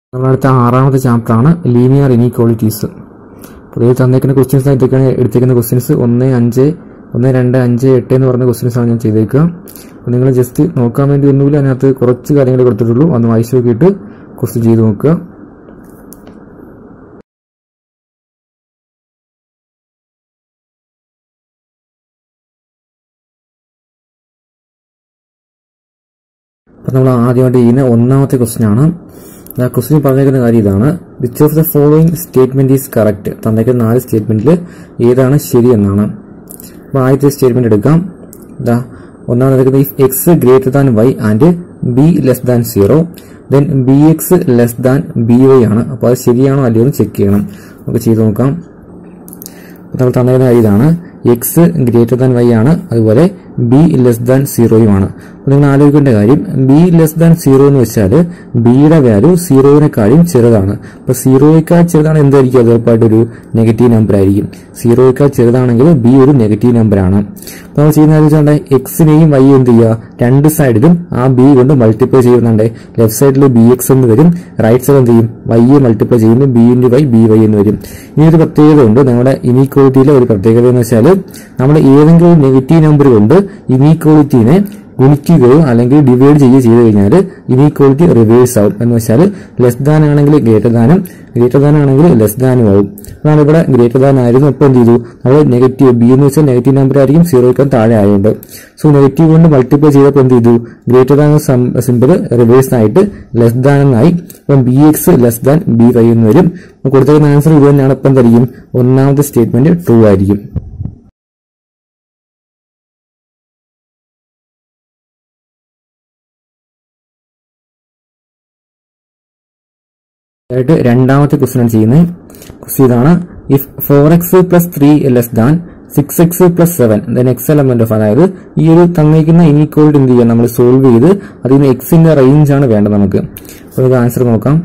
നമ്മളടുത്ത ആറാമത്തെ ചാപ്റ്ററാണ് linear inequalities പൊതുവെ തന്നേക്കുന്ന ക്വസ്റ്റ്യൻസ് ഇതൊക്കെയാണ് എടുത്തേക്കുന്ന ക്വസ്റ്റ്യൻസ് ഒന്ന് അഞ്ച് ഒന്ന് രണ്ട് അഞ്ച് എട്ട് എന്ന് പറഞ്ഞ ക്വസ്റ്റ്യൻസ് ആണ് ഞാൻ ചെയ്തേക്കുക അപ്പോൾ നിങ്ങൾ ജസ്റ്റ് നോക്കാൻ വേണ്ടി ഒന്നുമില്ല അതിനകത്ത് കുറച്ച് കാര്യങ്ങൾ കൊടുത്തിട്ടുള്ളൂ ഒന്ന് വായിച്ചു നോക്കിയിട്ട് ക്വസ്റ്റ്യൻ ചെയ്ത് നോക്കുക അപ്പം നമ്മൾ ആദ്യമായിട്ട് ചെയ്യുന്ന ഒന്നാമത്തെ ക്വസ്റ്റ്യൻ ആണ് ആ ക്വസ്റ്റ്യൻ പറഞ്ഞേക്കുന്ന കാര്യം ഇതാണ് which of the following statement is correct തന്നേക്കുന്ന നാല് സ്റ്റേറ്റ്മെന്റിൽ ഏതാണ് ശരി എന്നാണ് അപ്പോൾ ആദ്യത്തെ സ്റ്റേറ്റ്മെന്റ് എടുക്കാം ഇതാ ഒന്നാമത് എടുക്കുന്നത് if x greater than y and b less than zero then b x less than b y ആണ് അപ്പോൾ അത് ശരിയാണോ അല്ലയോ എന്ന് ചെക്ക് ചെയ്യണം നമുക്ക് ചെയ്ത് നോക്കാം അപ്പോൾ നമ്മൾ തന്നേക്കുന്ന കാര്യം ഇതാണ് എക്സ് ഗ്രേറ്റർ ദാൻ വൈ ആണ് അതുപോലെ ബി ലെസ് ദാൻ സീറോയുമാണ് അപ്പോൾ നിങ്ങൾ ആലോചിക്കേണ്ട കാര്യം ബി ലെസ് ദാൻ സീറോ എന്ന് വെച്ചാൽ ബിയുടെ വാല്യൂ സീറോവിനെക്കാളും ചെറുതാണ് അപ്പോൾ സീറോയേക്കാൾ ചെറുതാണ് എന്തായിരിക്കും അത് ഉറപ്പായിട്ടൊരു നെഗറ്റീവ് നമ്പർ ആയിരിക്കും സീറോയേക്കാൾ ചെറുതാണെങ്കിൽ ബി ഒരു നെഗറ്റീവ് നമ്പർ ആണ് അപ്പോൾ നമ്മൾ ചെയ്യുന്ന കാര്യം വെച്ചാൽ എക്സിനെയും വൈ എന്ത് ചെയ്യുക രണ്ട് സൈഡിലും ആ ബി കൊണ്ട് മൾട്ടിപ്ലൈ ചെയ്യുന്നുണ്ട് ലെഫ്റ്റ് സൈഡിൽ ബി എക്സ് എന്ന് വരും റൈറ്റ് സൈഡ് എന്ത് ചെയ്യും വൈയെ മൾട്ടിപ്ലൈ ചെയ്യുമ്പോൾ b into y b y എന്ന് വരും ഇനി ഒരു പ്രത്യേകത ഉണ്ട് നമ്മുടെ ഇനീക്വാളിറ്റിയിലെ ഒരു പ്രത്യേകത എന്ന് വെച്ചാൽ നമ്മൾ ഏതെങ്കിലും ഒരു നെഗറ്റീവ് നമ്പർ കൊണ്ട് ഇനീക്വാളിറ്റിനെ ഗുണിക്കുകയോ അല്ലെങ്കിൽ ഡിവൈഡ് ചെയ്യുകയോ ചെയ്ത് കഴിഞ്ഞാൽ ഇനീക്വാളിറ്റി റിവേഴ്സ് ആവും എന്ന് വെച്ചാൽ ലെസ് ദാൻ ആണെങ്കിൽ ഗ്രേറ്റർ ദാനും ഗ്രേറ്റർ ദാൻ ആണെങ്കിൽ ലെസ് ദാനും ആവും അതാണ് ഇവിടെ ഗ്രേറ്റർ ദാൻ ആയിരുന്നു അപ്പോൾ എന്ത് ചെയ്തു നമ്മൾ നെഗറ്റീവ് ബി എന്ന് വെച്ചാൽ നെഗറ്റീവ് നമ്പർ ആയിരിക്കും സീറോയ്ക്കാൻ താഴെ ആയതുകൊണ്ട് സോ നെഗറ്റീവ് കൊണ്ട് മൾട്ടിപ്ലൈ ചെയ്തപ്പോൾ എന്ത് ചെയ്തു ഗ്രേറ്റർ ദാൻ സിമ്പിൾ റിവേഴ്സ് ആയിട്ട് ലെസ് ദാൻ എന്നായി അപ്പം b x less than b y എന്ന് വരും അപ്പോൾ കൊടുത്തേക്കുന്ന ആൻസർ ഇത് തന്നെയാണ് ഇപ്പം എന്തായിരിക്കും ഒന്നാമത്തെ സ്റ്റേറ്റ്മെന്റ് ട്രൂ ആയിരിക്കും ആയിട്ട് രണ്ടാമത്തെ ക്വസ്റ്റ്യൻ ആണ് ചെയ്യുന്നത് ക്വസ്റ്റ്യൻ ഇതാണ് if four x plus three less than six x plus seven then x element of അതായത് ഈ ഒരു തന്നിരിക്കുന്ന ഇനീക്വാളിറ്റി എന്ത് ചെയ്യാം നമ്മൾ സോൾവ് ചെയ്ത് അതിൽ നിന്ന് എക്സിന്റെ റേഞ്ച് ആണ് വേണ്ടത് നമുക്ക് അപ്പോൾ നമുക്ക് ആൻസർ നോക്കാം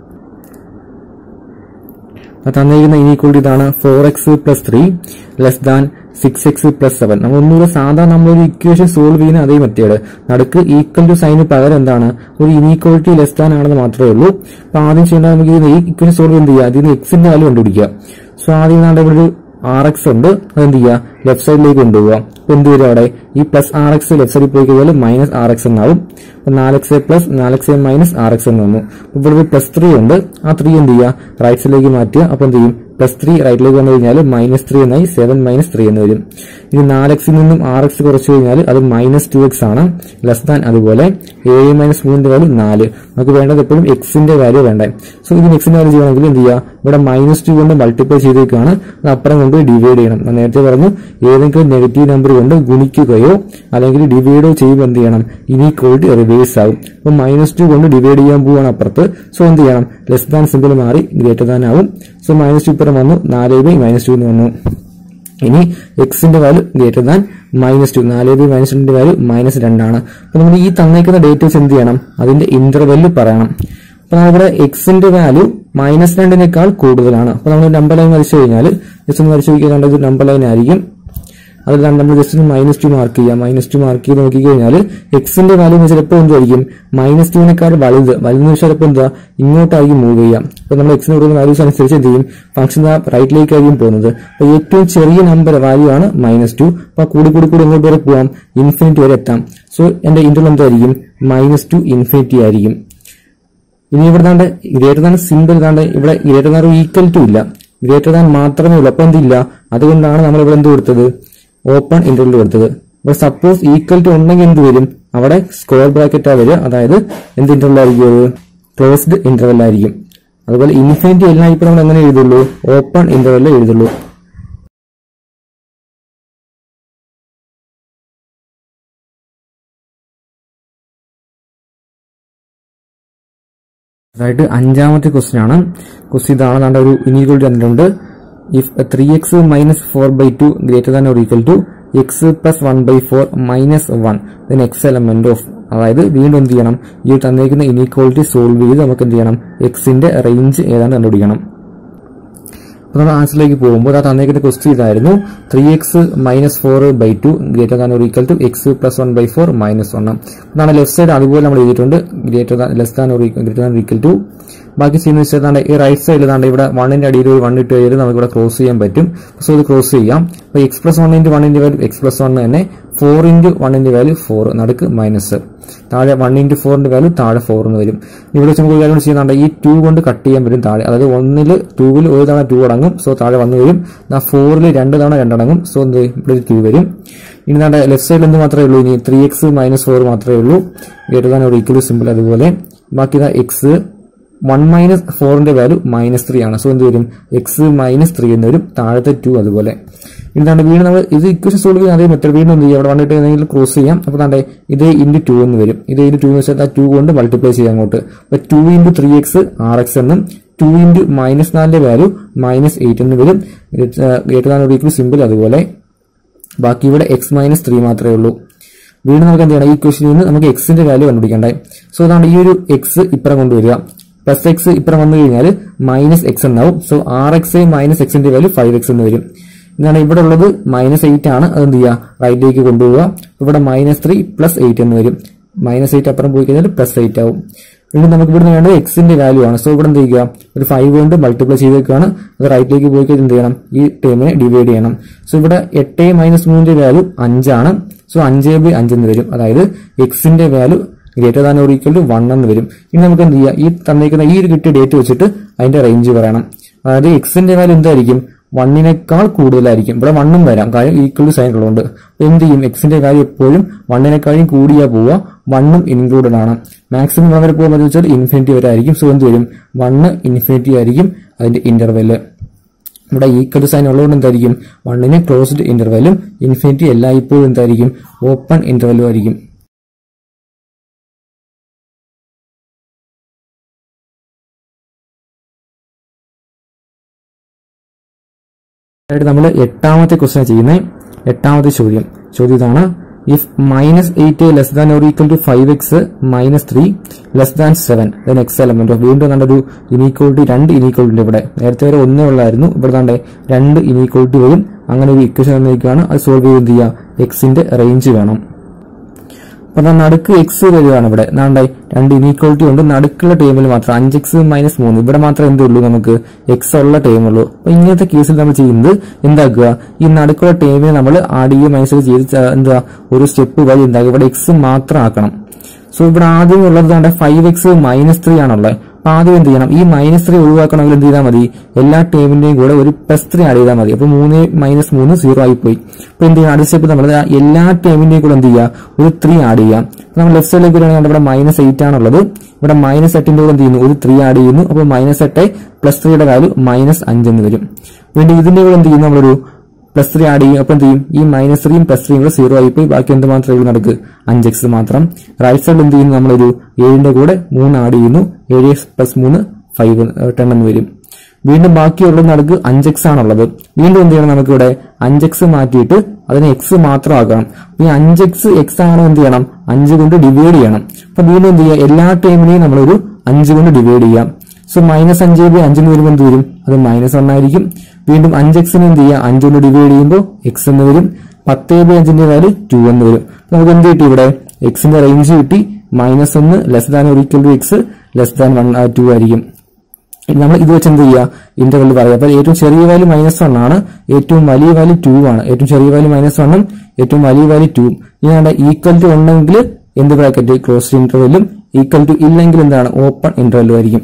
തന്നിരിക്കുന്ന ഇനീക്വാളിറ്റി ഇതാണ് four x plus three less than six x plus seven നമ്മൾ ഒന്നുകൂടെ സാധാരണ നമ്മളൊരു ഇക്വേഷൻ സോൾവ് ചെയ്യുന്ന അതേ മെത്തേഡ് നടുക്ക് ഈക്വൽ ടു സൈന് പകരം എന്താണ് ഒരു ഇനീക്വാളിറ്റി ലെസ് ദാൻ ആണെന്ന് മാത്രമേ ഉള്ളൂ അപ്പൊ ആദ്യം ചെയ്യേണ്ടത് നമുക്ക് ഈ ഇക്വേഷൻ സോൾവ് എന്ത് ചെയ്യുക അതിന് എക്സിന്റെ വാല്യൂ കണ്ടുപിടിക്കുക സോ ആദ്യം നമ്മുടെ ഇവിടെ ഒരു ആർ എക്സ് ഉണ്ട് അതെന്ത് ചെയ്യുക ലെഫ്റ്റ് സൈഡിലേക്ക് കൊണ്ടുപോകുക അപ്പൊ എന്ത് വരും അവിടെ ഈ പ്ലസ് ആർ എക്സ് ലെഫ്റ്റ് സൈഡിൽ പോയി കഴിഞ്ഞാൽ മൈനസ് ആർ എക്സ് എന്നാവും അപ്പൊ നാല് എക്സ് പ്ലസ് നാല് എക്സ് മൈനസ് ആർ എക്സ് എന്ന് വന്നു ഇവിടെ ഒരു പ്ലസ് ത്രീ ഉണ്ട് ആ ത്രീ എന്ത് ചെയ്യുക റൈറ്റ് സൈഡിലേക്ക് മാറ്റുക അപ്പൊ എന്ത് ചെയ്യും പ്ലസ് ത്രീ റൈറ്റിലേക്ക് വന്നു കഴിഞ്ഞാൽ മൈനസ് ത്രീ എന്നായി സെവൻ മൈനസ് ത്രീ എന്ന് വരും ഇനി നാല് എക്സിൽ നിന്നും ആർ എക്സ് കുറച്ച് കഴിഞ്ഞാൽ അത് മൈനസ് ടു എക്സ് ആണ് ലെസ് ദാൻ അതുപോലെ ഏഴ് മൈനസ് മൂന്നിന്റെ വാല്യൂ നാല് നമുക്ക് വേണ്ടത് എപ്പോഴും എക്സിന്റെ വാല്യൂ വേണ്ടേ സോ ഇതിന് എക്സിന്റെ വാല്യൂ ചെയ്യണമെങ്കിൽ എന്ത് ചെയ്യുക ഇവിടെ മൈനസ് ടു കൊണ്ട് മൾട്ടിപ്ലൈ ചെയ്തേക്കാണ് അത് അപ്പുറം കൊണ്ട് ഡിവൈഡ് ചെയ്യണം ഞാൻ നേരത്തെ പറഞ്ഞു ഏതെങ്കിലും നെഗറ്റീവ് നമ്പർ കൊണ്ട് ഗുണിക്കുകയോ അല്ലെങ്കിൽ ഡിവൈഡോ ചെയ്യുമ്പോൾ എന്ത് ചെയ്യണം ഇനീക്വാളിറ്റി റിവേഴ്സ് ആവും അപ്പൊ മൈനസ് ടു കൊണ്ട് ഡിവൈഡ് ചെയ്യാൻ പോവാണ് അപ്പുറത്ത് സോ എന്ത് ചെയ്യണം ലെസ് ദാൻ സിമ്പിൾ മാറി ഗ്രേറ്റർ ദാൻ ആവും സോ മൈനസ് ടു ഇപ്പുറം വന്നു നാല് ബൈ മൈനസ് ടു എന്ന് വന്നു ഇനി എക്സിന്റെ value greater than minus two നാല് ബൈ മൈനസ് രണ്ടിന്റെ വാല്യൂ മൈനസ് രണ്ടാണ് അപ്പൊ നമ്മൾ ഈ തന്നേക്കുന്ന ഡേറ്റസ് എന്ത് ചെയ്യണം അതിന്റെ ഇന്റർവെല്ല് പറയണം അപ്പൊ നമ്മളിവിടെ എക്സിന്റെ വാല്യൂ മൈനസ് രണ്ടിനേക്കാൾ കൂടുതലാണ് അപ്പൊ നമ്മൾ നമ്പർ ലൈൻ വരച്ചു കഴിഞ്ഞാൽ ജസ്റ്റ് ഒന്ന് വരച്ചു നോക്കിയാൽ ഇത് നമ്പർ ലൈൻ ആയിരിക്കും അതിൽ നമ്മൾ ജസ്റ്റ് ഒന്ന് മൈനസ് ടു മാർക്ക് ചെയ്യുക മൈനസ് ടു മാർക്ക് ചെയ്ത് നോക്കിക്കഴിഞ്ഞാൽ എക്സിന്റെ വാല്യൂ എന്ന് വെച്ചാൽ എപ്പോൾ എന്തായിരിക്കും മൈനസ് ടുവിനേക്കാൾ വലുത് വലുതെന്ന് വെച്ചാൽ ഇപ്പോൾ എന്താ ഇങ്ങോട്ടായിരിക്കും മൂവ് ചെയ്യാം അപ്പൊ നമ്മൾ എക്സിന് കൊടുക്കുന്ന വാല്യൂസ് അനുസരിച്ച് എന്ത് ചെയ്യും ഫംഗ്ഷൻ റൈറ്റിലേക്കായിരിക്കും പോകുന്നത് അപ്പൊ ഏറ്റവും ചെറിയ നമ്പർ വാല്യൂ ആണ് മൈനസ് ടു അപ്പൊ കൂടി കൂടി കൂടി എങ്ങോട്ട് വരെ പോവാം ഇൻഫിനിറ്റി വരെ എത്താം സോ എന്റെ ഇന്റർവൽ എന്തായിരിക്കും മൈനസ് ടു ഇൻഫിനിറ്റി ആയിരിക്കും ഇനി ഇവിടെ താണ്ട് ഗ്രേറ്റർ ദാൻ സിമ്പിൾ താണ്ട് ഇവിടെ ഗ്രേറ്റർ ദാൻ ഈക്വൽ ടു ഇല്ല ഗ്രേറ്റർ ദാൻ മാത്രമേ ഉള്ളൂ അപ്പൊ എന്തില്ല അതുകൊണ്ടാണ് നമ്മൾ ഇവിടെ എന്ത് കൊടുത്തത് ഓപ്പൺ ഇന്റർവൽ കൊടുത്തത് അപ്പൊ സപ്പോസ് ഈക്വൽ ടു ഉണ്ടെങ്കിൽ എന്ത് വരും അവിടെ സ്ക്വയർ ബ്രാക്കറ്റാ വരിക അതായത് എന്ത് ഇന്റർവൽ ആയിരിക്കും അത് ക്ലോസ്ഡ് ഇന്റർവൽ ആയിരിക്കും അതുപോലെ ഇൻഫിനിറ്റി എല്ലാം ഇപ്പൊ നമ്മൾ എങ്ങനെ എഴുതുള്ളൂ ഓപ്പൺ ഇന്റർവെല്ലേ എഴുതുള്ളൂ അതായത് അഞ്ചാമത്തെ ക്വസ്റ്റ്യൻ ആണ് ക്വസ്റ്റ്യൻ ഇതാണ് നമ്മുടെ ഒരു ഇനീക്വൽ തന്നിട്ടുണ്ട് if three x minus four by two greater than or equal to x plus one by four minus one then x element of അതായത് വീണ്ടും എന്ത് ചെയ്യണം ഈ തന്നിരിക്കുന്ന ഇനീക്വാളിറ്റി സോൾവ് ചെയ്ത് നമുക്ക് എന്ത് ചെയ്യണം എക്സിന്റെ റേഞ്ച് ഏതാണ്ട് കണ്ടുപിടിക്കണം അപ്പോൾ നമ്മൾ ആൻസറിലേക്ക് പോകുമ്പോൾ ആ തന്നേക്കുന്ന ക്വസ്റ്റ്യൻ ഇതായിരുന്നു three x minus four by two greater than ഒരു equal to x plus one by four minus one അതാണ് ലെഫ്റ്റ് സൈഡ് അതുപോലെ നമ്മൾ എഴുതിയിട്ടുണ്ട് ഗ്രേറ്റർ ദാൻ ലെസ് ദാൻ ഒരു ഗ്രേറ്റർ ദാൻ ഈക്വൽ ടു ബാക്കി ചെയ്യുന്ന വെച്ചാൽ ദാണ്ടെ ഈ റൈറ്റ് സൈഡിൽ ദാണ്ടെ ഇവിടെ വണ്ണിന്റെ അടിയിൽ ഒരു വൺ ഇട്ട് കഴിഞ്ഞാൽ നമുക്ക് ഇവിടെ ക്രോസ് ചെയ്യാൻ പറ്റും സോ ഇത് ക്രോസ് ചെയ്യാം അപ്പോൾ എക്സ് പ്ലസ് വൺ ഇൻറ്റു വണ്ണിന്റെ വാല്യൂ എക്സ് പ്ലസ് വൺ തന്നെ ഫോർ ഇൻറ്റു വണ്ണിന്റെ വാല്യൂ ഫോർ നടുക്ക് മൈനസ് താഴെ വൺ ഇൻറ്റു ഫോറിന്റെ വാല്യൂ താഴെ ഫോർ എന്ന് വരും ഇവിടെ വെച്ച് നമുക്ക് ഒരു കാര്യം ചെയ്യുന്നുണ്ട് ഈ ടു കൊണ്ട് കട്ട് ചെയ്യാൻ വരും താഴെ അതായത് ഒന്നിൽ ടൂവിൽ ഒരു തവണ ടു അടങ്ങും സോ താഴെ വന്നു വരും ഫോറിൽ രണ്ട് തവണ രണ്ടടങ്ങും സോ എന്ത് ഇവിടെ ടു വരും ഇനി നമ്മുടെ ലെഫ്റ്റ് സൈഡിൽ എന്ത് മാത്രമേ ഉള്ളൂ ഇനി ത്രീ എക്സ് മൈനസ് ഫോർ മാത്രമേ ഉള്ളൂ ഗ്രേറ്റർ ദാൻ ഒരു ഈക്വൽ സിമ്പിൾ അതുപോലെ ബാക്കി ഇതാ എക്സ് വൺ മൈനസ് ഫോറിന്റെ വാല്യൂ മൈനസ് ത്രീ ആണ് സോ എന്ത് വരും എക്സ് മൈനസ് ത്രീ എന്ന് വരും താഴത്തെ ടു അതുപോലെ എന്താണ് വീണ്ടും നമ്മൾ ഇത് ഇക്വേഷൻ സോൾവ് ചെയ്യുന്ന അതേ മെത്തേഡ് വീണ്ടും എന്ത് ചെയ്യാം അവിടെ വന്നിട്ട് ഏതെങ്കിലും ക്രോസ് ചെയ്യാം അപ്പോൾ താണ്ടെ ഇതേ ഇൻറ്റു ടു എന്ന് വരും ഇതേ ഇൻറ്റു ടു എന്ന് വെച്ചാൽ ആ ടു കൊണ്ട് മൾട്ടിപ്ലൈ ചെയ്യാം അങ്ങോട്ട് അപ്പോൾ ടു ഇൻറ്റു ത്രീ എക്സ് ആർ എക്സ് എന്നും ടു ഇൻറ്റു മൈനസ് നാലിന്റെ വാല്യൂ മൈനസ് എയ്റ്റ് എന്ന് വരും ഗ്രേറ്റർ ദാൻ ഒരു ഈക്വൽ സിമ്പിൾ അതുപോലെ ബാക്കി ഇവിടെ എക്സ് മൈനസ് ത്രീ മാത്രമേ ഉള്ളൂ വീണ്ടും നമുക്ക് എന്ത് ചെയ്യണം ഈ ക്വസ്റ്റിൽ നിന്ന് നമുക്ക് എക്സിന്റെ വാല്യൂ കണ്ടുപിടിക്കണ്ടേ സോ അതാണ് ഈ ഒരു എക്സ് ഇപ്പുറം കൊണ്ടുവരിക പ്ലസ് എക്സ് ഇപ്പുറം വന്നു കഴിഞ്ഞാൽ മൈനസ് എക്സ് എന്നാവും സോ ആർ എക്സ് മൈനസ് എക്സിന്റെ വാല്യൂ ഫൈവ് എക്സ് എന്ന് വരും എന്താണ് ഇവിടെ ഉള്ളത് മൈനസ് എയ്റ്റ് ആണ് അത് എന്ത് ചെയ്യുക റൈറ്റിലേക്ക് കൊണ്ടുപോവുക ഇവിടെ മൈനസ് ത്രീ പ്ലസ് എയ്റ്റ് എന്ന് വരും മൈനസ് എയ്റ്റ് അപ്പുറം പോയി കഴിഞ്ഞാൽ പ്ലസ് എയ്റ്റ് ആവും വീണ്ടും നമുക്ക് ഇവിടുന്ന് വേണ്ടത് എക്സിന്റെ വാല്യൂ ആണ് സോ ഇവിടെ എന്ത് ചെയ്യുക ഒരു ഫൈവ് കൊണ്ട് മൾട്ടിപ്ലൈ ചെയ്തേക്കാണ് അത് റൈറ്റിലേക്ക് പോയി കഴിഞ്ഞാൽ എന്ത് ചെയ്യണം ഈ ടേമിനെ ഡിവൈഡ് ചെയ്യണം സോ ഇവിടെ എട്ട് മൈനസ് മൂന്നിന്റെ വാല്യൂ അഞ്ചാണ് സോ അഞ്ച് ബൈ അഞ്ചെന്ന് വരും അതായത് എക്സിന്റെ value greater than or equal to one എന്ന് വരും ഇനി നമുക്ക് എന്ത് ചെയ്യാം ഈ തന്നിരിക്കുന്ന ഈ ഒരു കിട്ടിയ ഡേറ്റ് വെച്ചിട്ട് അതിന്റെ റേഞ്ച് പറയണം അതായത് എക്സിന്റെ വാല്യൂ എന്തായിരിക്കും വണ്ണിനേക്കാൾ കൂടുതലായിരിക്കും ഇവിടെ വണ്ണും വരാം കാര്യം ഈക്വൽ ടു സൈൻ ഉള്ളതുകൊണ്ട് അപ്പൊ എന്ത് ചെയ്യും എക്സിന്റെ കാര്യം എപ്പോഴും വണ്ണിനേക്കാളും കൂടിയാ പോവുക വണ്ണും ഇൻക്ലൂഡഡ് ആണ് മാക്സിമം വരെ പോകുമ്പോൾ വെച്ചാൽ ഇൻഫിനിറ്റി വരെ ആയിരിക്കും സോ എന്ത് വരും വണ്ണ് ഇൻഫിനിറ്റി ആയിരിക്കും അതിന്റെ ഇന്റർവെല് ഇവിടെ ഈക്വൽ സൈൻ ഉള്ളതുകൊണ്ട് എന്തായിരിക്കും വണ്ണിന് ക്ലോസ്ഡ് ഇന്റർവെലും ഇൻഫിനിറ്റി എല്ലായ്പ്പോഴും എന്തായിരിക്കും ഓപ്പൺ ഇന്റർവെലും ആയിരിക്കും ആയിട്ട് നമ്മൾ എട്ടാമത്തെ ക്വസ്റ്റ്യൻ ചെയ്യുന്നത് എട്ടാമത്തെ ചോദ്യം ചോദ്യം ഇതാണ് if minus eight less than or equal to five x minus three less than seven then x element of വീണ്ടും കണ്ട ഒരു ഇനീക്വാളിറ്റി രണ്ട് ഇനീക്വാളിറ്റി ഇവിടെ നേരത്തെ വരെ ഒന്നേ ഉള്ളായിരുന്നു ഇവിടെ കണ്ടേ രണ്ട് ഇനീക്വാളിറ്റി വരും അങ്ങനെ ഒരു ഇക്വേഷൻ തന്നിരിക്കുകയാണ് അത് സോൾവ് ചെയ്ത് എന്ത് ചെയ്യുക എക്സിന്റെ റേഞ്ച് വേണം അപ്പൊ ദാ നടുക്ക് എക്സ് വരികയാണ് ഇവിടെ നാണ്ടായി രണ്ട് ഇനീക്വാളിറ്റി ഉണ്ട് നടുക്കുള്ള ടേമിൽ മാത്രം അഞ്ച് എക്സ് മൈനസ് മൂന്ന് ഇവിടെ മാത്രമേ എന്തുള്ളൂ നമുക്ക് എക്സ് ഉള്ള ടേം ഉള്ളൂ അപ്പൊ ഇങ്ങനത്തെ കേസിൽ നമ്മൾ ചെയ്യുന്നത് എന്താക്കുക ഈ നടുക്കുള്ള ടേമിനെ നമ്മൾ ആഡ് ചെയ്യുക മൈനസ് ചെയ്ത് ച- എന്താ ഒരു സ്റ്റെപ്പ് വഴി എന്താക്കുക ഇവിടെ എക്സ് മാത്രം ആക്കണം സോ ഇവിടെ ആദ്യം ഉള്ളത് കണ്ട ഫൈവ് എക്സ് മൈനസ് ത്രീ ആണുള്ളത് അപ്പൊ ആദ്യം എന്ത് ചെയ്യണം ഈ മൈനസ് ത്രീ ഒഴിവാക്കണമെങ്കിൽ എന്ത് ചെയ്താൽ മതി എല്ലാ ടേമിന്റെയും കൂടെ ഒരു പ്ലസ് ത്രീ ആഡ് ചെയ്താൽ മതി അപ്പൊ മൂന്ന് മൈനസ് മൂന്ന് സീറോ ആയി പോയി അപ്പൊ എന്ത് ചെയ്യണം അടുത്ത സ്റ്റെപ്പ് നമ്മൾ ദാ എല്ലാ ടേമിന്റെയും കൂടെ എന്ത് ചെയ്യുക ഒരു ത്രീ ആഡ് ചെയ്യാം അപ്പൊ നമ്മൾ ലെഫ്റ്റ് സൈഡിലേക്ക് വരികയാണെങ്കിൽ ഇവിടെ മൈനസ് എയ്റ്റ് ആണുള്ളത് ഇവിടെ മൈനസ് എട്ടിന്റെ കൂടെ എന്ത് ചെയ്യുന്നു ഒരു ത്രീ ആഡ് ചെയ്യുന്നു അപ്പോൾ മൈനസ് എട്ട് പ്ലസ് ത്രീയുടെ വാല്യൂ മൈനസ് അഞ്ച് എന്ന് വരും വീണ്ടും ഇതിന്റെ കൂടെ എന്ത് ചെയ്യുന്നു നമ്മളൊരു പ്ലസ് ത്രീ ആഡ് ചെയ്യും അപ്പൊ എന്ത് ചെയ്യും ഈ മൈനസ് ത്രീയും പ്ലസ് ത്രീയും കൂടെ സീറോ ആയിപ്പോയി ബാക്കി എന്ത് മാത്രമേ ഉള്ളൂ നടക്ക് അഞ്ച് എക്സ് മാത്രം റൈറ്റ് സൈഡിൽ എന്ത് ചെയ്യുന്നു നമ്മളൊരു ഏഴിന്റെ കൂടെ മൂന്ന് ആഡ് ചെയ്യുന്നു ഏഴ് എക്സ് പ്ലസ് മൂന്ന് ഫൈവ് ടെൻ എന്ന് വരും വീണ്ടും ബാക്കിയുള്ള നടക്ക് അഞ്ച് എക്സ് ആണുള്ളത് വീണ്ടും എന്ത് ചെയ്യണം നമുക്ക് ഇവിടെ അഞ്ച് എക്സ് മാറ്റിയിട്ട് അതിനെ എക്സ് മാത്രം ആക്കണം ഈ അഞ്ച് എക്സ് എക്സ് ആണോ എന്ത് ചെയ്യണം അഞ്ച് കൊണ്ട് ഡിവൈഡ് ചെയ്യണം അപ്പൊ വീണ്ടും എന്ത് ചെയ്യുക എല്ലാ ടൈമിനെയും നമ്മളൊരു അഞ്ച് കൊണ്ട് ഡിവൈഡ് ചെയ്യാം സോ മൈനസ് അഞ്ച് ബൈ അഞ്ചിന് വരുമ്പോൾ എന്ത് വരും അത് മൈനസ് വൺ ആയിരിക്കും വീണ്ടും അഞ്ച് എക്സിന് എന്ത് ചെയ്യുക അഞ്ച് കൊണ്ട് ഡിവൈഡ് ചെയ്യുമ്പോൾ എക്സ് എന്ന് വരും പത്ത് ബൈ അഞ്ചിന്റെ വാല്യൂ ടു എന്ന് വരും അപ്പൊ നമുക്ക് എന്ത് കിട്ടി ഇവിടെ എക്സിന്റെ റേഞ്ച് കിട്ടി മൈനസ് ഒന്ന് ലെസ് ദാൻ ഒരിക്കൽ two x less than one two ആയിരിക്കും ഇനി നമ്മൾ ഇത് വെച്ച് എന്ത് ചെയ്യുക ഇന്റർവെൽ പറയുക അപ്പൊ ഏറ്റവും ചെറിയ വാല്യൂ മൈനസ് വൺ ആണ് ഏറ്റവും വലിയ വാല്യൂ ടു ആണ് ഏറ്റവും ചെറിയ വാല്യൂ മൈനസ് വണ്ണും ഏറ്റവും വലിയ വാല്യൂ ടു ഇനി നമ്മുടെ ഈക്വൽ ടു ഉണ്ടെങ്കിൽ എന്ത് ബ്രാക്കറ്റ് ക്ലോസ്ഡ് ഇന്റർവെല്ലും ഈക്വൽ ടു ഇല്ലെങ്കിൽ എന്താണ് ഓപ്പൺ ഇന്റർവെല്ലും ആയിരിക്കും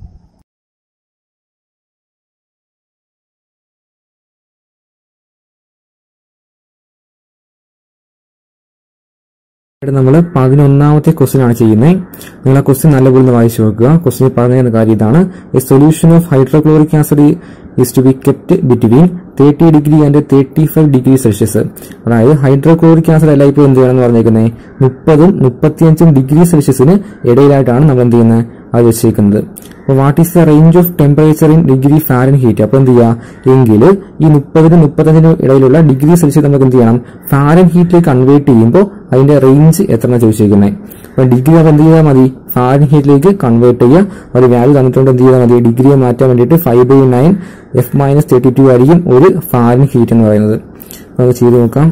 ഇവിടെ നമ്മൾ പതിനൊന്നാമത്തെ ക്വസ്റ്റ്യൻ ആണ് ചെയ്യുന്നത് നിങ്ങൾ ആ ക്വസ്റ്റ്യൻ നല്ലപോലെ ഒന്ന് വായിച്ചു നോക്കുക ക്വസ്റ്റ്യൻ പറഞ്ഞ കാര്യം ഇതാണ് a solution of hydrochloric acid is to be kept between thirty degree and thirty five degree Celsius അതായത് ഹൈഡ്രോക്ലോറിക് ആസിഡ് എല്ലായ്പ്പോഴും എന്ത് ചെയ്യണമെന്ന് പറഞ്ഞേക്കുന്നത് മുപ്പതും മുപ്പത്തിയഞ്ചും ഡിഗ്രി സെൽഷ്യസിന് ഇടയിലായിട്ടാണ് നമ്മൾ എന്ത് ചെയ്യുന്നത് അത് വെച്ചേക്കുന്നത് അപ്പോൾ what is the range of temperature in degree Fahrenheit അപ്പോൾ എന്ത് ചെയ്യുക എങ്കിൽ ഈ മുപ്പതിനും മുപ്പത്തഞ്ചിനും ഇടയിലുള്ള ഡിഗ്രി സെൽഷ്യസ് നമുക്ക് എന്ത് ചെയ്യണം ഫാരൻ ഹീറ്റിലേക്ക് കൺവേർട്ട് ചെയ്യുമ്പോൾ അതിന്റെ റേഞ്ച് എത്ര ചോദിച്ചിരിക്കുന്നത് അപ്പോൾ ഡിഗ്രി നമുക്ക് എന്ത് ചെയ്താൽ മതി ഫാരൻ ഹീറ്റിലേക്ക് കൺവേർട്ട് ചെയ്യുക ഒരു വാല്യൂ തന്നിട്ടുണ്ട് എന്ത് ചെയ്താൽ മതി ഡിഗ്രിയെ മാറ്റാൻ വേണ്ടിയിട്ട് five by nine f minus thirty two ആയിരിക്കും ഒരു ഫാരൻ ഹീറ്റ് എന്ന് പറയുന്നത് അപ്പോൾ നമുക്ക് ചെയ്ത് നോക്കാം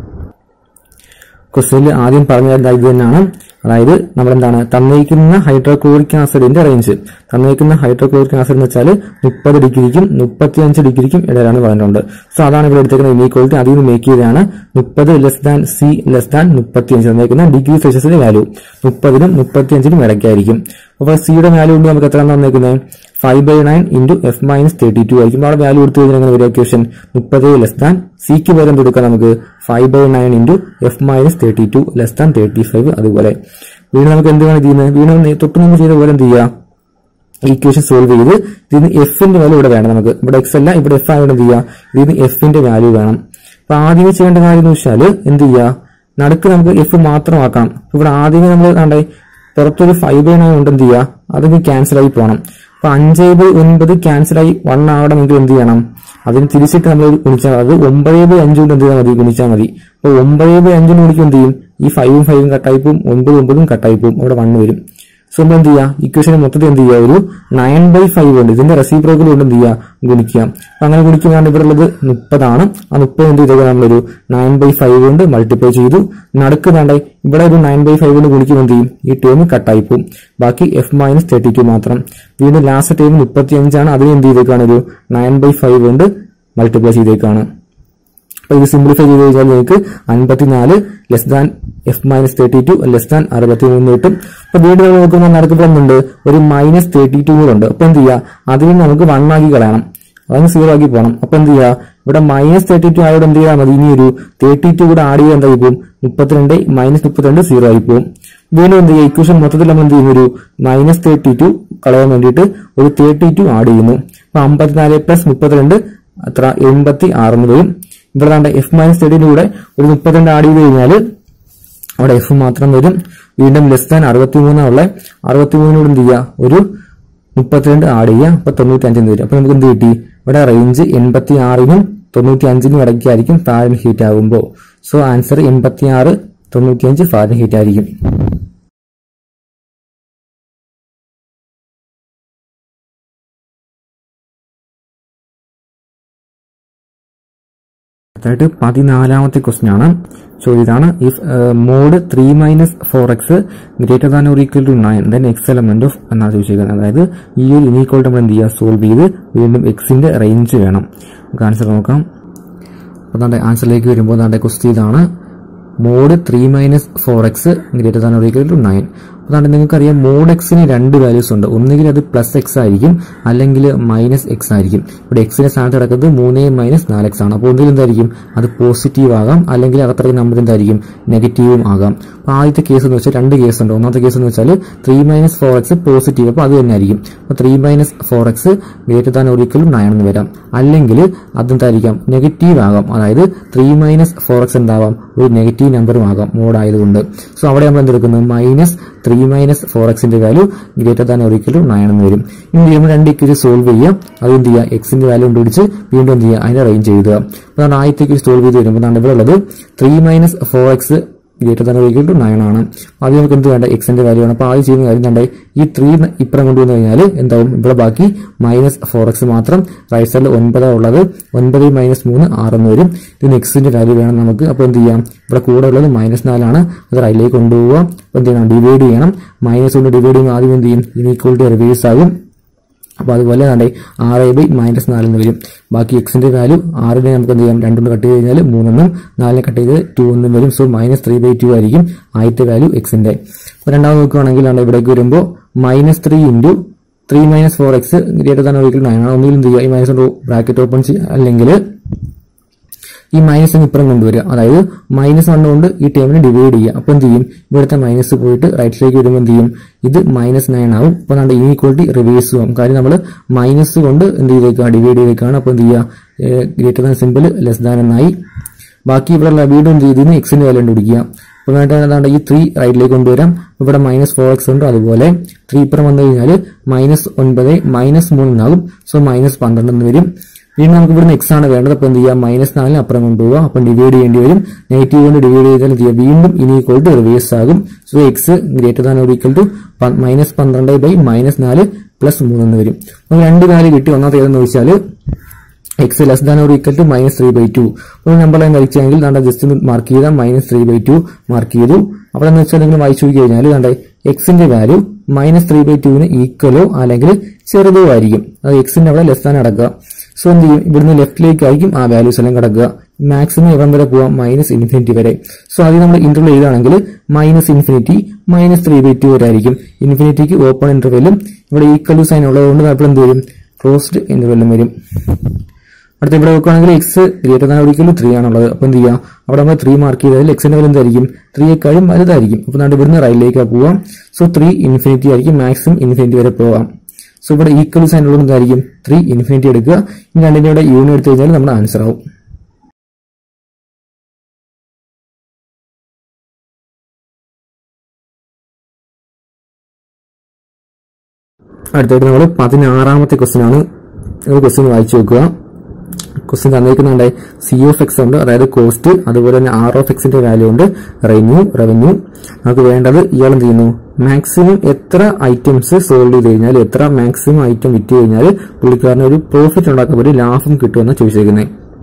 ക്വസ്റ്റ്യനിൽ ആദ്യം പറഞ്ഞ ഇത് തന്നെയാണ് അതായത് നമ്മളെന്താണ് തന്നിരിക്കുന്ന ഹൈഡ്രോക്ലോറിക് ആസിഡിന്റെ റേഞ്ച് തന്നിരിക്കുന്ന ഹൈഡ്രോക്ലോറിക് ആസിഡ് എന്ന് വെച്ചാൽ മുപ്പത് ഡിഗ്രിക്കും മുപ്പത്തിയഞ്ച് ഡിഗ്രിക്കും ഇടയിലാണ് പറഞ്ഞിട്ടുണ്ട് സോ അതാണ് ഇവിടെ എടുത്തേക്കുന്ന ഇനീക്വാളിറ്റി അതിൽ നിന്ന് മേക്ക് ചെയ്തതാണ് മുപ്പത് less than c less than മുപ്പത്തിയഞ്ച് തന്നിരിക്കുന്ന ഡിഗ്രി സെൽഷ്യസിന്റെ വാല്യൂ മുപ്പതിനും മുപ്പത്തിയഞ്ചിനും ഇടയ്ക്കായിരിക്കും അപ്പോൾ സിയുടെ വാല്യൂ കൊണ്ട് നമുക്ക് എത്ര തന്നേക്കുന്നത് five by nine into f minus thirty two ആയിരിക്കും അവിടെ വാല്യൂ എടുത്തു കഴിഞ്ഞാൽ എങ്ങനെ വരും ഇക്വേഷൻ മുപ്പത് ലെസ് ദാൻ സിക്ക് പകരം കൊടുക്കാം നമുക്ക് five by nine into f minus thirty two less than thirty five അതുപോലെ വീണ്ടും നമുക്ക് എന്ത് വേണം ചെയ്യുന്നത് വീണ്ടും നേ- തൊട്ട് മുമ്പ് ചെയ്ത പോലെ എന്ത് ചെയ്യുക ഈക്വേഷൻ സോൾവ് ചെയ്ത് ഇതിന് എഫിന്റെ വാല്യൂ ഇവിടെ വേണം നമുക്ക് ഇവിടെ എക്സ് അല്ല ഇവിടെ എഫ് ആയതുകൊണ്ട് എന്ത് ചെയ്യുക ഇതിന് എഫിന്റെ വാല്യൂ വേണം അപ്പൊ ആദ്യമേ ചെയ്യേണ്ട കാര്യം എന്ന് വെച്ചാൽ എന്ത് ചെയ്യുക നടുക്ക് നമുക്ക് എഫ് മാത്രമാക്കണം ഇവിടെ ആദ്യമേ നമ്മൾ കണ്ടേ പുറത്തൊരു ഫൈവ് ബൈ നയൻ ഉണ്ട് എന്ത് ചെയ്യുക അതിന് ക്യാൻസൽ ആയി പോകണം അപ്പൊ അഞ്ച് ബൈ ഒൻപത് ക്യാൻസൽ ആയി വൺ ആവണമെങ്കിൽ എന്ത് ചെയ്യണം അതിന് തിരിച്ചിട്ട് നമ്മൾ ഗുണിച്ചാൽ മതി അത് ഒമ്പത് ബൈ അഞ്ച് കൊണ്ട് എന്ത് ചെയ്താൽ മതി ഗുണിച്ചാൽ മതി അപ്പൊ ഒമ്പത് ബൈ അഞ്ചിന് ഗുണിക്കും എന്ത് ചെയ്യും ഈ ഫൈവും ഫൈവും കട്ടായി പോവും ഒൻപത് ഒമ്പതും കട്ടായി പോവും അവിടെ വണ്ണ് വരും സോ നമ്മൾ എന്ത് ചെയ്യുക ഇക്വേഷന് മൊത്തത്തിൽ എന്ത് ചെയ്യുക ഒരു നയൻ ബൈ ഫൈവ് ഉണ്ട് ഇതിന്റെ റെസിപ്രോക്കൽ കൊണ്ട് എന്ത് ചെയ്യുക ഗുണിക്കുക അപ്പൊ അങ്ങനെ ഗുണിക്കുകയാണ് ഇവിടെ ഉള്ളത് മുപ്പതാണ് ആ മുപ്പത് എന്ത് ചെയ്തേക്കുക നമ്മളൊരു നയൻ ബൈ ഫൈവ് കൊണ്ട് മൾട്ടിപ്ലൈ ചെയ്തു നടുക്ക് വേണ്ട ഇവിടെ ഒരു നയൻ ബൈ ഫൈവ് കൊണ്ട് ഗുണിക്കുമ്പോൾ എന്ത് ചെയ്യും ഈ ടേം കട്ടായി പോകും ബാക്കി എഫ് മൈനസ് തേർട്ടി ടു മാത്രം വീണ്ടും ലാസ്റ്റ് ടൈം മുപ്പത്തി അഞ്ചാണ് അതിന് എന്ത് ചെയ്തേക്കാണ് ഒരു നയൻ ബൈ ഫൈവ് കൊണ്ട് മൾട്ടിപ്ലൈ ചെയ്തേക്കാണ് അപ്പൊ ഇത് സിംപ്ലിഫൈ ചെയ്ത് കഴിഞ്ഞാൽ നിങ്ങൾക്ക് അൻപത്തിനാല് less than f minus thirty two less than അറുപത്തി മൂന്ന് കിട്ടും അപ്പൊ വീണ്ടും നമ്മൾ നോക്കുമ്പോൾ നടക്കപ്പെടുന്നുണ്ട് ഒരു മൈനസ് തേർട്ടി ടു കൂടെ ഉണ്ട് അപ്പൊ എന്ത് ചെയ്യുക അതിന് നമുക്ക് വൺ ആക്കി കളയണം അതങ്ങ് സീറോ ആക്കി പോകണം അപ്പൊ എന്ത് ചെയ്യുക ഇവിടെ മൈനസ് തേർട്ടി ടു ആയോട് എന്ത് ചെയ്താൽ മതി ഇനി ഒരു തേർട്ടി ടു കൂടെ ആഡ് ചെയ്യാൻ എന്തായി പോകും മുപ്പത്തിരണ്ട് മൈനസ് മുപ്പത്തിരണ്ട് സീറോ ആയി പോകും വീണ്ടും എന്ത് ചെയ്യുക ഇക്വേഷൻ മൊത്തത്തിൽ നമ്മൾ എന്ത് ചെയ്യുന്നു ഒരു മൈനസ് തേർട്ടി ടു കളയാൻ വേണ്ടിയിട്ട് ഒരു തേർട്ടി ടു ആഡ് ചെയ്യുന്നു അപ്പൊ അമ്പത്തിനാല് പ്ലസ് മുപ്പത്തിരണ്ട് അത്ര എൺപത്തി ആറെന്ന് വരും ഇവിടെ വേണ്ട എഫ് മൈനസ് തേർട്ടിന്റെ കൂടെ ഒരു മുപ്പത്തിരണ്ട് ആഡ് ചെയ്ത് കഴിഞ്ഞാൽ അവിടെ എഫ് മാത്രം വരും വീണ്ടും ലെസ് ദാൻ അറുപത്തി മൂന്നുള്ള അറുപത്തി മൂന്നിനോട് എന്ത് ചെയ്യുക ഒരു മുപ്പത്തിരണ്ട് ആഡ് ചെയ്യുക അപ്പൊ തൊണ്ണൂറ്റി അഞ്ചിന് വരും അപ്പൊ നമുക്ക് എന്ത് കിട്ടി ഇവിടെ റേഞ്ച് എൺപത്തി ആറിനും തൊണ്ണൂറ്റി അഞ്ചിനും ഇടയ്ക്കായിരിക്കും ഫാരൻ ഹീറ്റ് ആകുമ്പോൾ സോ ആൻസർ എൺപത്തി ആറ് തൊണ്ണൂറ്റി അഞ്ച് ഫാരൻ ഹീറ്റ് ആയിരിക്കും അതായത് പതിനാലാമത്തെ ക്വസ്റ്റ്യൻ ആണ് ചോദ്യം ഇതാണ് if mod three minus four x greater than or equal to nine then x element of എന്നാണ് ചോദിച്ചിരിക്കുന്നത് അതായത് ഈ ഒരു ഇനീക്വൽ നമ്മൾ എന്ത് ചെയ്യുക സോൾവ് ചെയ്ത് വീണ്ടും എക്സിന്റെ റേഞ്ച് വേണം നമുക്ക് ആൻസർ നോക്കാം അപ്പോൾ നമ്മുടെ ആൻസറിലേക്ക് വരുമ്പോൾ നമ്മുടെ ക്വസ്റ്റ്യൻ ഇതാണ് mod three minus four x greater than or equal to nine അതാണ് നിങ്ങൾക്കറിയാം മോഡ് എക്സിന് രണ്ട് വാല്യൂസ് ഉണ്ട് ഒന്നുകിൽ അത് പ്ലസ് എക്സ് ആയിരിക്കും അല്ലെങ്കിൽ മൈനസ് എക്സ് ആയിരിക്കും ഇവിടെ എക്സിന്റെ സ്ഥാനത്ത് കിടക്കുന്നത് മൂന്ന് മൈനസ് നാല് എക്സ് ആണ് അപ്പോൾ ഒന്നുകിൽ എന്തായിരിക്കും അത് പോസിറ്റീവ് ആകാം അല്ലെങ്കിൽ അകത്തേക്ക് നമ്പർ എന്തായിരിക്കും നെഗറ്റീവും ആകാം അപ്പോൾ ആദ്യത്തെ കേസ് എന്ന് വെച്ചാൽ രണ്ട് കേസ് ഉണ്ട് ഒന്നാമത്തെ കേസ് എന്ന് വെച്ചാൽ three minus four x positive അപ്പോൾ അത് തന്നെ ആയിരിക്കും അപ്പോൾ three minus four x greater than ഒരിക്കലും നയൻ എന്ന് വരാം അല്ലെങ്കിൽ അതെന്തായിരിക്കാം നെഗറ്റീവ് ആകാം അതായത് ത്രീ മൈനസ് ഫോർ എക്സ് എന്താവാം ഒരു നെഗറ്റീവ് നമ്പറും ആകാം മോഡ് ആയതുകൊണ്ട് സോ അവിടെ നമ്മൾ എന്തെടുക്കുന്നത് മൈനസ് ത്രീ മൈനസ് ഫോർ എക്സിന്റെ വാല്യൂ ഗ്രേറ്റർ ദാൻ ഒരിക്കലും നയൻ എന്ന് വരും ഇനി നമ്മൾ രണ്ട് ഇക്വേഷൻ സോൾവ് ചെയ്യാം അത് എന്ത് ചെയ്യുക എക്സിന്റെ വാല്യൂ കണ്ടുപിടിച്ച് വീണ്ടും എന്ത് ചെയ്യുക അതിന്റെ റേഞ്ച് എഴുതുക അപ്പോൾ നമ്മൾ ആദ്യത്തെ ഇക്വേഷൻ സോൾവ് ചെയ്ത് വരുമ്പോൾ നമ്മുടെ ഇവിടെ ഉള്ളത് three minus four x greater than equal to nine ആണ് ആദ്യം നമുക്ക് എന്ത് വേണ്ട എക്സിന്റെ വാല്യൂ ആണ് അപ്പോൾ ആദ്യം ചെയ്യുന്ന കാര്യം എന്താ ഈ ത്രീ ഇപ്പുറം കൊണ്ടുവന്നു കഴിഞ്ഞാൽ എന്താവും ഇവിടെ ബാക്കി മൈനസ് ഫോർ എക്സ് മാത്രം റൈറ്റ് സൈഡിൽ ഒൻപതാണ് ഉള്ളത് ഒൻപത് മൈനസ് മൂന്ന് ആറെന്ന് വരും ഇതിന് എക്സിന്റെ വാല്യൂ വേണം നമുക്ക് അപ്പോൾ എന്ത് ചെയ്യാം ഇവിടെ കൂടെ ഉള്ളത് മൈനസ് നാലാണ് അത് റൈറ്റിലേക്ക് കൊണ്ടുപോവുക അപ്പോൾ എന്ത് ചെയ്യണം ഡിവൈഡ് ചെയ്യണം മൈനസ് കൊണ്ട് ഡിവൈഡ് ചെയ്യുമ്പോൾ ആദ്യം എന്ത് ചെയ്യും ഇനീക്വാളിറ്റി റിവേഴ്സ് ആകും അപ്പോൾ അതുപോലെ തന്നെ ആറ് ബൈ മൈനസ് നാലെന്ന് വരും ബാക്കി എക്സിന്റെ വാല്യൂ ആറിനെ നമുക്ക് എന്ത് ചെയ്യാം രണ്ടുകൊണ്ട് കട്ട് ചെയ്ത് കഴിഞ്ഞാൽ മൂന്നെണ്ണം നാലിനെ കട്ട് ചെയ്ത് ടു എന്നും വരും so minus three by two ആയിരിക്കും ആദ്യത്തെ വാല്യൂ എക്സിന്റെ അപ്പോൾ രണ്ടാമത് നോക്കുകയാണെങ്കിൽ ആണ് ഇവിടേക്ക് വരുമ്പോൾ minus three into three minus four x greater than ഒരിക്കൽ നയൻ ആണ് ഒന്നുകിൽ എന്ത് ചെയ്യുക ഈ മൈനസ് ബ്രാക്കറ്റ് ഓപ്പൺ ചെയ്യുക അല്ലെങ്കിൽ ഈ മൈനസ് ഇപ്പുറം കൊണ്ടുവരിക അതായത് മൈനസ് വൺ കൊണ്ട് ഈ ടേമിനെ ഡിവൈഡ് ചെയ്യുക അപ്പോൾ എന്ത് ചെയ്യും ഇവിടുത്തെ മൈനസ് പോയിട്ട് റൈറ്റിലേക്ക് വരുമ്പോൾ എന്ത് ചെയ്യും ഇത് മൈനസ് നയൻ ആവും അപ്പോൾ നമ്മുടെ ഇനീക്വാളിറ്റി റിവേഴ്സ് ആവും കാര്യം നമ്മൾ മൈനസ് കൊണ്ട് എന്ത് ചെയ്തേക്കുക ഡിവൈഡ് ചെയ്തേക്കാണ് അപ്പോൾ എന്ത് ചെയ്യുക greater than simple less than എന്നായി ബാക്കി ഇവിടെ വീണ്ടും എന്ത് ചെയ്തിരുന്നു എക്സിന്റെ വാല്യൂ കണ്ടുപിടിക്കുക അപ്പോൾ വേണ്ട ഏതാണ്ട് ഈ ത്രീ റൈറ്റിലേക്ക് കൊണ്ടുവരാം ഇവിടെ മൈനസ് ഫോർ എക്സ് ഉണ്ട് അതുപോലെ ത്രീ ഇപ്പുറം വന്നു കഴിഞ്ഞാൽ മൈനസ് ഒൻപത് മൈനസ് മൂന്ന് എന്നാകും സോ മൈനസ് പന്ത്രണ്ട് എന്ന് വരും വീണ്ടും നമുക്ക് ഇവിടുന്ന് എക്സ് ആണ് വേണ്ടത് അപ്പോൾ എന്ത് ചെയ്യാം മൈനസ് നാലിന് അപ്പുറം കൊണ്ടുപോകാം അപ്പം ഡിവൈഡ് ചെയ്യേണ്ടി വരും നെഗറ്റീവ് കൊണ്ട് ഡിവൈഡ് ചെയ്താൽ എന്ത് ചെയ്യാം വീണ്ടും ഇനി ഈക്വൽ ടു റിവേഴ്സ് ആകും so x greater than or equal to minus പന്ത്രണ്ട് ബൈ മൈനസ് നാല് പ്ലസ് മൂന്ന് എന്ന് വരും അപ്പോൾ രണ്ട് വാല്യൂ കിട്ടി ഒന്നാമത്തെ ഏതെന്ന് ചോദിച്ചാൽ x less than or equal to minus three by two ഒരു നമ്പർ ലൈൻ വരച്ചെങ്കിൽ നമ്മുടെ ജസ്റ്റ് മാർക്ക് ചെയ്താൽ minus three by two mark ചെയ്തു അവിടെ എന്ന് വെച്ചാൽ നിങ്ങൾ വായിച്ചു നോക്കി കഴിഞ്ഞാൽ കണ്ടേ എക്സിന്റെ വാല്യൂ മൈനസ് ത്രീ ബൈ ടുവിന് ഈക്വലോ അല്ലെങ്കിൽ ചെറുതോ ആയിരിക്കും അത് എക്സിന്റെ അവിടെ ലെസ് ദാൻ അടക്കുക സോ എന്ത് ചെയ്യും ഇവിടുന്ന് ലെഫ്റ്റിലേക്കായിരിക്കും ആ വാല്യൂസ് എല്ലാം കിടക്കുക മാക്സിമം എവിടെ വരെ പോവാം മൈനസ് ഇൻഫിനിറ്റി വരെ സോ അത് നമ്മൾ ഇന്റർവൽ ചെയ്താണെങ്കിൽ minus infinity minus three by two വരെ ആയിരിക്കും ഇൻഫിനിറ്റിക്ക് ഓപ്പൺ ഇന്റർവെല്ലും ഇവിടെ ഈക്വൽ സൈൻ ഉള്ളതുകൊണ്ട് അപ്പോൾ എന്ത് വരും ക്ലോസ്ഡ് ഇന്റർവെല്ലും വരും അടുത്ത ഇവിടെ നോക്കുകയാണെങ്കിൽ എക്സ് ഗ്രേറ്റർ ദാൻ ഒരിക്കലും ത്രീ ആണുള്ളത് അപ്പോൾ എന്ത് ചെയ്യാം അവിടെ നമ്മൾ ത്രീ മാർക്ക് ചെയ്താൽ എക്സിന്റെ വില എന്തായിരിക്കും ത്രീയെക്കാളും വലുതായിരിക്കും അപ്പോൾ നാട് ഇവിടുന്ന് റൈറ്റിലേക്ക് പോവാം സോ ത്രീ ഇൻഫിനിറ്റി ആയിരിക്കും മാക്സിമം ഇൻഫിനിറ്റി വരെ പോവാം സോ ഇവിടെ ഈക്വൽ സൈൻ ഉള്ളത് എന്തായിരിക്കും ത്രീ ഇൻഫിനിറ്റി എടുക്കുക ഇനി രണ്ടിന്റെ ഇവിടെ യൂണിറ്റ് എടുത്തു കഴിഞ്ഞാൽ നമ്മുടെ ആൻസർ ആവും അടുത്തായിട്ട് നമ്മൾ പതിനാറാമത്തെ ക്വസ്റ്റ്യൻ ആണ് ഒരു ക്വസ്റ്റ്യൻ വായിച്ചു നോക്കുക ക്വസ്റ്റ്യൻ തന്നിരിക്കുന്നുണ്ട് സി ഓഫ് എക്സ് ഉണ്ട് അതായത് കോസ്റ്റ് അതുപോലെ തന്നെ ആർ ഓഫ് എക്സിന്റെ വാല്യൂ ഉണ്ട് റവന്യൂ റവന്യൂ നമുക്ക് വേണ്ടത് ഇയാൾ എന്ത് ചെയ്യുന്നു മാക്സിമം എത്ര ഐറ്റംസ് സോൾവ് ചെയ്ത് കഴിഞ്ഞാൽ എത്ര മാക്സിമം ഐറ്റം വിറ്റ് കഴിഞ്ഞാൽ പുള്ളിക്കാരന് ഒരു പ്രോഫിറ്റ് ഉണ്ടാക്കാൻ ഒരു ലാഭം കിട്ടുമെന്ന് ചോദിച്ചിരിക്കുന്നത്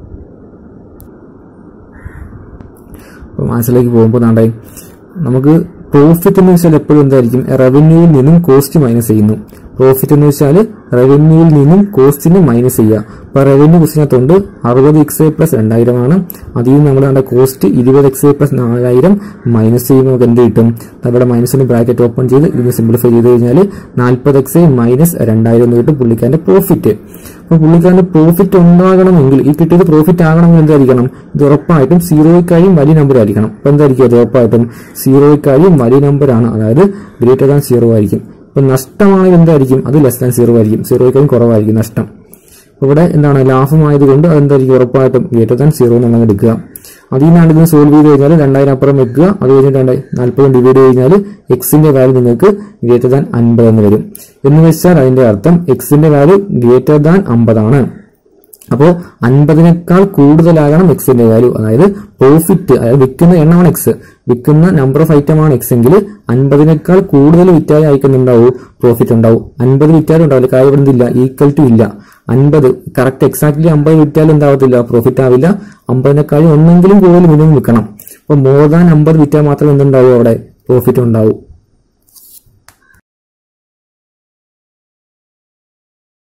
അപ്പോൾ മനസ്സിലേക്ക് പോകുമ്പോൾ നാണ്ടേ നമുക്ക് പ്രോഫിറ്റ് എന്ന് വെച്ചാൽ എപ്പോഴും എന്തായിരിക്കും റവന്യൂവിൽ നിന്നും കോസ്റ്റ് മൈനസ് ചെയ്യുന്നു പ്രോഫിറ്റ് എന്ന് വെച്ചാൽ റവന്യൂവിൽ നിന്നും കോസ്റ്റിന് മൈനസ് ചെയ്യുക അപ്പൊ റവന്യൂ ക്വസ്റ്റിനകത്തുണ്ട് അറുപത് എക്സ് പ്ലസ് രണ്ടായിരം ആണ് അതിൽ നിന്ന് നമ്മൾ കണ്ട കോസ്റ്റ് ഇരുപത് എക്സ് പ്ലസ് നാലായിരം മൈനസ് ചെയ്യുമ്പോൾ നമുക്ക് എന്ത് കിട്ടും അവിടെ മൈനസിന് ബ്രാക്കറ്റ് ഓപ്പൺ ചെയ്ത് ഇത് സിംപ്ലിഫൈ ചെയ്ത് കഴിഞ്ഞാൽ നാൽപ്പത് എക്സ് മൈനസ് രണ്ടായിരം എന്ന് കിട്ടും പുള്ളിക്കാരന്റെ പ്രോഫിറ്റ് അപ്പൊ പുള്ളിക്കാരന്റെ പ്രോഫിറ്റ് ഉണ്ടാകണമെങ്കിൽ ഈ കിട്ടിയത് പ്രോഫിറ്റ് ആകണമെങ്കിൽ എന്തായിരിക്കണം ഇത് ഉറപ്പായിട്ടും സീറോയ്ക്കായും വലിയ നമ്പർ ആയിരിക്കണം അപ്പൊ എന്തായിരിക്കും അത് ഉറപ്പായിട്ടും സീറോയ്ക്കായും വലിയ നമ്പർ ആണ് അതായത് ഗ്രേറ്റർ ദാൻ സീറോ ആയിരിക്കും അപ്പൊ നഷ്ടമാണെങ്കിൽ എന്തായിരിക്കും അത് ലെസ് ദാൻ സീറോ ആയിരിക്കും സീറോയ്ക്കായും കുറവായിരിക്കും നഷ്ടം അപ്പൊ ഇവിടെ എന്താണ് ലാഭമായതുകൊണ്ട് അതെന്തായിരിക്കും ഉറപ്പായിട്ടും ഗ്രേറ്റർ ദാൻ സീറോ നമ്മൾ എടുക്കുക അതിൽ നിന്നാണ് ഇതിന് സോൾവ് ചെയ്ത് കഴിഞ്ഞാൽ രണ്ടായിരം അപ്പുറം വെക്കുക അത് കഴിഞ്ഞിട്ട് രണ്ടായി നാൽപ്പതും ഡിവൈഡ് കഴിഞ്ഞാൽ എക്സിന്റെ വാല്യൂ നിങ്ങൾക്ക് ഗ്രേറ്റർ ദാൻ അൻപത് എന്ന് വരും എന്ന് വെച്ചാൽ അതിന്റെ അർത്ഥം എക്സിന്റെ വാല്യൂ ഗ്രേറ്റർ ദാൻ അമ്പതാണ് അപ്പോൾ അൻപതിനേക്കാൾ കൂടുതലാകണം എക്സിന്റെ വാല്യൂ അതായത് പ്രോഫിറ്റ് അതായത് വിൽക്കുന്ന എണ്ണമാണ് എക്സ് വിൽക്കുന്ന നമ്പർ ഓഫ് ഐറ്റം ആണ് എക്സ് എങ്കിൽ അൻപതിനേക്കാൾ കൂടുതൽ വിറ്റായി അയക്കുന്നുണ്ടാവും പ്രോഫിറ്റ് ഉണ്ടാവും അൻപത് വിറ്റാലും ഉണ്ടാവില്ല കാര്യം ഇവിടെ എന്തില്ല ഈക്വൽ ടു ഇല്ല അൻപത് കറക്റ്റ് എക്സാക്ട്ലി അമ്പത് വിറ്റാലും എന്താവത്തില്ല പ്രോഫിറ്റ് ആവില്ല അമ്പതിനേക്കാളും ഒന്നെങ്കിലും കൂടുതൽ മിനിമം വിൽക്കണം അപ്പോൾ മോർ ദാൻ അമ്പത് വിറ്റാൽ മാത്രമേ എന്തുണ്ടാവൂ അവിടെ പ്രോഫിറ്റ് ഉണ്ടാവും